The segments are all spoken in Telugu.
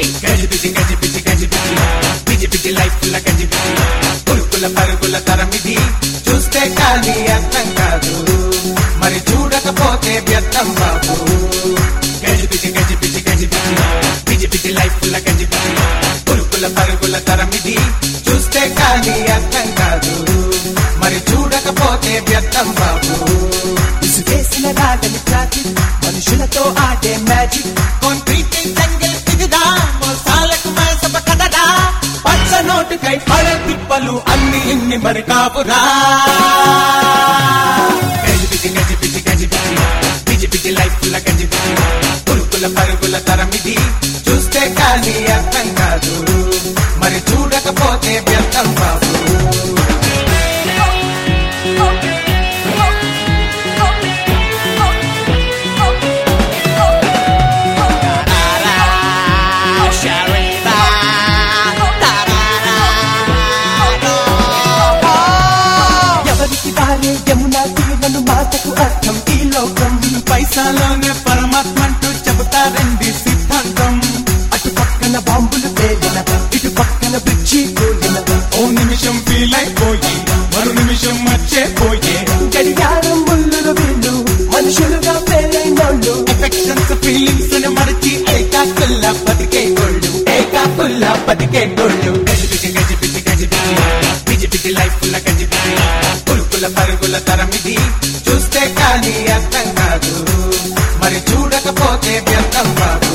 గజిబిజి గజిబిజి గజిబిజి పిజి పిజి లైఫ్ ల గజిబిజి ఉరుకుల పరుగుల తరమిది చూస్తే కానీ అర్థం కాదు మరి చూడకపోతే వ్యర్థం బాబు గజిబిజి గజిబిజి గజిబిజి పిజి పిజి లైఫ్ ల గజిబిజి ఉరుకుల పరుగుల తరమిది చూస్తే కానీ అర్థం కాదు మరి చూడకపోతే వ్యర్థం బాబు విసిగేసిన రాగని ట్రాఫిక్ మనుషులతో ఆడే మ్యాజిక్ కాంక్రీట్ జంగిల్ ఇదిదా మోసాలకు మైసప కదదా పచ్చ నోటుకై పడే తిప్పలు అన్ని ఇన్ని మరి కాపురా గజిబిజి గజిబిజి గజిబిజి పిజి పిజి లైఫ్ ల గజిబిజి ఉరుకుల పరుగుల తరమిది చూస్తే కానీ అర్థం కాదు మరి చూడకపోతే వ్యర్థం బాబు ఎవరికి వారే యమునా తీరను మాటకు అర్థం ఈ లోకం పైసాలోనే పరమాత్మంటూ చెబుతారండి సిద్ధాంతం అటు పక్కన బాంబులు పేలిన ఇటు పక్కన బ్రిడ్జి కూలిన ఓ నిమిషం ఫీల్ అయిపోయి మరో నిమిషం మర్చిపోయే గడియారం ముళ్ళులు వీళ్ళు మనుషులుగా పేరైనోళ్ళు ఎఫెక్షన్స్ ఫీలింగ్స్ ని మరచి ఏకాకుల్ల బతికే గోళ్ళు ఏకాకుల్ల బతికే గోళ్ళు గజిబిజి గజిబిజి గజిబిజి పిజి పిజి లైఫ్ ల గజిబిజి ఉరుకుల పరుగుల తరమిది చూస్తే కానీ అర్థం కాదు మరి చూడకపోతే వ్యర్థం బాబు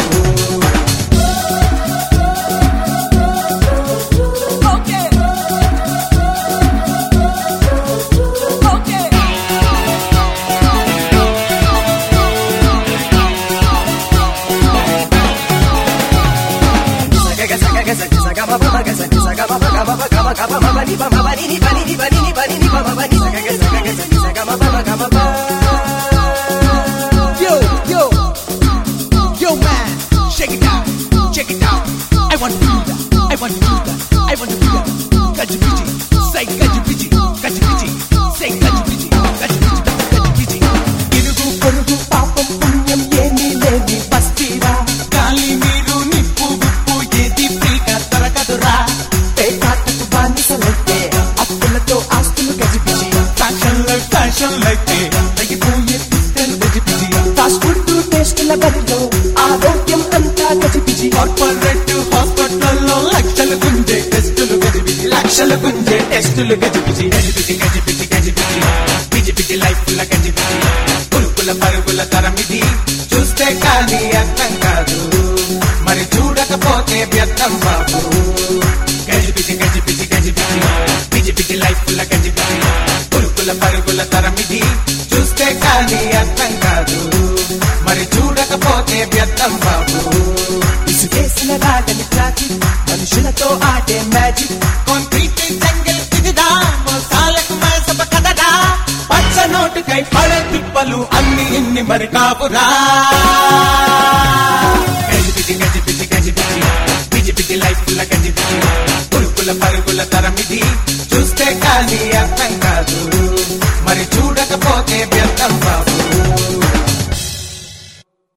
Yo, yo, yo, man, shake it out, check it out. I want to do that. I want to do that. I want to do that. Gaji biji, say gaji biji, gaji biji, say gaji biji, gaji biji, gaji biji. ఇరుగు పొరుగు పాపం పుణ్యం ఏమీ లేని బస్తీరా గాలి నీరు నిప్పు ఉప్పు ఏది ఫ్రీగా దొరకదురా పేకాటకు బానిసలైతే అప్పులతో ఆస్తులు గజిబిజి ఫ్యాషన్లో ఫ్యాషన్లు అయితే తగ్గిపోయే పుస్తలు గజిబిజి ఫాస్ట్ ఫుడ్ టేస్టుల బరిలో ఆరోగ్యం అంతా గజిబిజి కార్పొరేట్ హాస్పిటల్లో లక్షల గుంజే టెస్టులు గజిబిజి లక్షల గుంజే టెస్టులు గజిబిజి గజిబిజి గజిబిజి గజిబిజి పిజి పిజి లైఫ్ ల గజిబిజి ఉరుకుల పరుగుల తరమిది చూస్తే కానీ అర్థం కాదు మరి చూడకపోతే వ్యర్థం బాబు గజిబిజి గజిబిజి గజిబిజి పిజి పిజి లైఫ్ ల గజిబిజి ఉరుకుల పరుగుల తరమిది చూస్తే కానీ అర్థం కాదు మరి చూడకపోతే వ్యర్థం బాబు విసిగేసిన రాగని ట్రాఫిక్ మనుషులతో ఆడే మ్యాజిక్ కాంక్రీట్ జంగిల్ ఇదిదా మోసాలకు మైసప కదదా పచ్చ నోటుకై పడే తిప్పలు అన్ని ఇన్ని మరి కాపురా గజిబిజి గజిబిజి గజిబిజి పిజి పిజి లైఫ్ ల గజిబిజి ఉరుకుల పరుగుల తరమిది